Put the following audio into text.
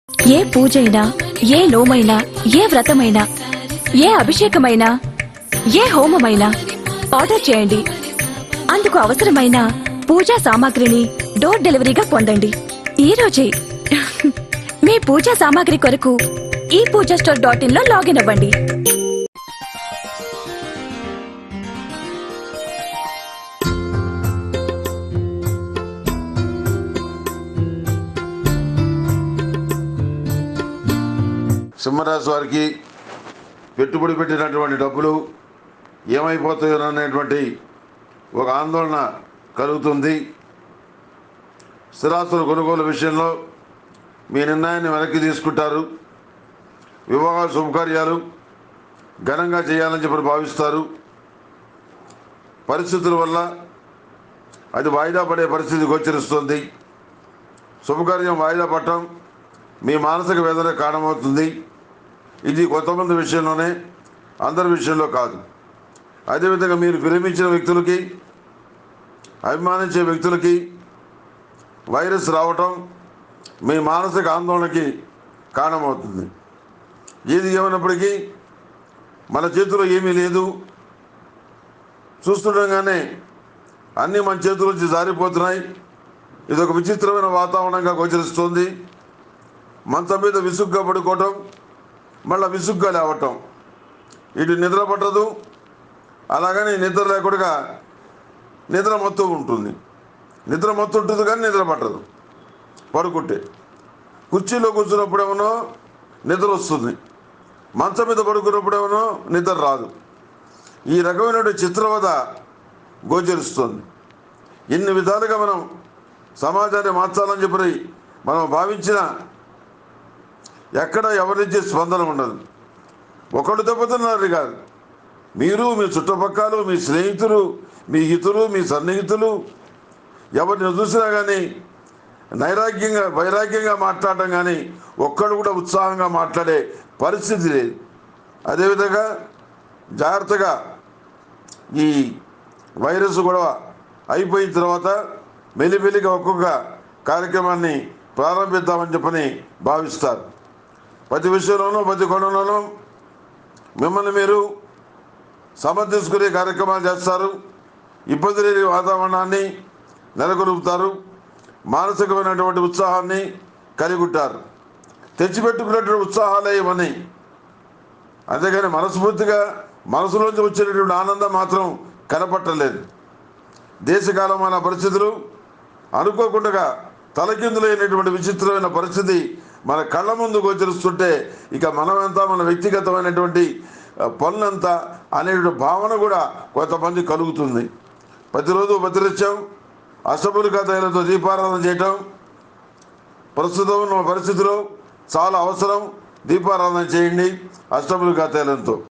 ఏ పూజైనా ఏ నోమైనా ఏ వ్రతమైనా ఏ అభిషేకమైనా ఏ హోమమైనా ఆర్డర్ చేయండి అందుకు అవసరమైన పూజా సామాగ్రిని డోర్ డెలివరీగా పొందండి ఈ రోజే మీ పూజా సామాగ్రి కొరకు ఈ పూజా స్టోర్ డాట్ ఇన్ లో లాగిన్ అవ్వండి సింహరాశి వారికి పెట్టుబడి పెట్టినటువంటి డబ్బులు ఏమైపోతాయో అనేటువంటి ఒక ఆందోళన కలుగుతుంది స్థిరాస్తుల కొనుగోలు విషయంలో మీ నిర్ణయాన్ని వెనక్కి తీసుకుంటారు వివాహ శుభకార్యాలు ఘనంగా చేయాలని చెప్పి భావిస్తారు పరిస్థితుల వల్ల అది వాయిదా పడే పరిస్థితి గోచరిస్తుంది శుభకార్యం వాయిదా పడటం మీ మానసిక వేదన కారణమవుతుంది ఇది కొంతమంది విషయంలోనే అందరి విషయంలో కాదు అదేవిధంగా మీరు ప్రేమించిన వ్యక్తులకి అభిమానించే వ్యక్తులకి వైరస్ రావటం మీ మానసిక ఆందోళనకి కారణమవుతుంది ఏది ఏమైనప్పటికీ మన చేతిలో ఏమీ లేదు చూస్తుండగానే అన్నీ మన చేతుల నుంచి జారిపోతున్నాయి ఇది ఒక విచిత్రమైన వాతావరణంగా గోచరిస్తుంది మంచం మీద విసుగ్గా పడుకోవటం మళ్ళీ విసుగ్గా లేవటం ఇటు నిద్ర పట్టదు అలాగని నిద్ర లేకుండా నిద్ర మత్తు ఉంటుంది నిద్ర మత్తు ఉంటుంది కానీ నిద్ర పట్టదు పడుకుంటే కుర్చీలో కూర్చున్నప్పుడేమో నిద్ర వస్తుంది మంచం మీద పడుకున్నప్పుడేమో నిద్ర రాదు ఈ రకమైన చిత్రవద గోచరిస్తుంది ఇన్ని విధాలుగా మనం సమాజాన్ని మార్చాలని చెప్పి మనం భావించిన ఎక్కడ ఎవరి నుంచి స్పందన ఉండదు ఒకళ్ళు దెబ్బతున్నారు కాదు మీరు మీ చుట్టుపక్కలు మీ స్నేహితులు మీ హితులు మీ సన్నిహితులు ఎవరిని చూసినా కానీ నైరాగ్యంగా వైరాగ్యంగా మాట్లాడటం కానీ ఒక్కడు కూడా ఉత్సాహంగా మాట్లాడే పరిస్థితి లేదు అదేవిధంగా జాగ్రత్తగా ఈ వైరస్ గొడవ అయిపోయిన తర్వాత మెల్లిమెల్లిగా ఒక్కొక్క కార్యక్రమాన్ని ప్రారంభిద్దామని చెప్పని భావిస్తారు ప్రతి విషయంలోనూ ప్రతి కోణంలోనూ మిమ్మల్ని మీరు సమర్థించుకునే కార్యక్రమాలు చేస్తారు ఇబ్బంది లేని వాతావరణాన్ని నెలకొల్పుతారు మానసికమైనటువంటి ఉత్సాహాన్ని కలిగి ఉంటారు తెచ్చిపెట్టుకున్నటువంటి ఉత్సాహాలే ఇవన్నీ అంతేగాని మనస్ఫూర్తిగా మనసులోంచి వచ్చేటటువంటి ఆనందం మాత్రం కనపట్టలేదు దేశకాలమైన పరిస్థితులు అనుకోకుండా తలకిందులైనటువంటి విచిత్రమైన పరిస్థితి మన కళ్ళ ముందు గోచరిస్తుంటే ఇక మనమంతా మన వ్యక్తిగతమైనటువంటి ఆ, పనులంతా అనేటువంటి భావన కూడా కొంతమంది కలుగుతుంది ప్రతిరోజు ప్రతినిత్యం అష్టములికా తైలతో దీపారాధన చేయటం ప్రస్తుతం ఉన్న పరిస్థితిలో చాలా అవసరం దీపారాధన చేయండి అష్టములికా తైలంతో